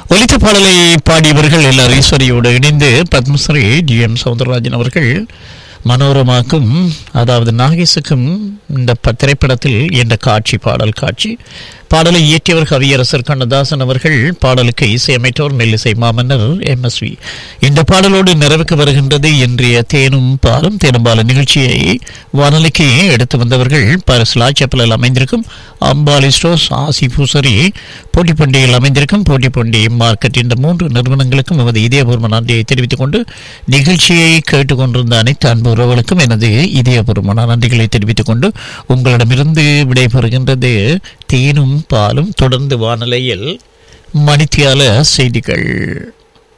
ஒலித்த பாடலை பாடியவர்கள் எல்லார் ஈஸ்வரியோடு இணைந்து பத்மஸ்ரீ டி எம் சவுந்தரராஜன் அவர்கள் மனோரமாக்கும் அதாவது நாகேசுக்கும் இந்த ப- திரைப்படத்தில் என்ற காட்சி பாடல் காட்சி பாடலை இயற்றியவர் கவியரசர் கண்ணதாசன் அவர்கள் பாடலுக்கு இசையமைத்தவர் மெல்லிசை மாமன்னர் எம்எஸ்வி இந்த பாடலோடு நிறைவுக்கு வருகின்றது இன்றைய தேனும் பாலும் தேனும் பாலும் நிகழ்ச்சியை வானொலிக்கு எடுத்து வந்தவர்கள் பாரிஸ் லாச்சப்பலில் அமைந்திருக்கும் அம்பாலி ஸ்டோர்ஸ் ஆசி பூசரி போட்டி பண்டிகையில் அமைந்திருக்கும் போட்டி பண்டிகை மார்க்கெட் இந்த மூன்று நிறுவனங்களுக்கும் எமது இதயபூர்வ நன்றியை தெரிவித்துக் கொண்டு நிகழ்ச்சியை கேட்டுக்கொண்டிருந்த அனைத்து அன்பு உறவுகளுக்கும் எனது இதயபூர்வமான நன்றிகளை தெரிவித்துக் கொண்டு உங்களிடமிருந்து விடைபெறுகின்றது தேனும் பாலும் தொடர்ந்து வானலையில் மணித்தியால செய்திகள்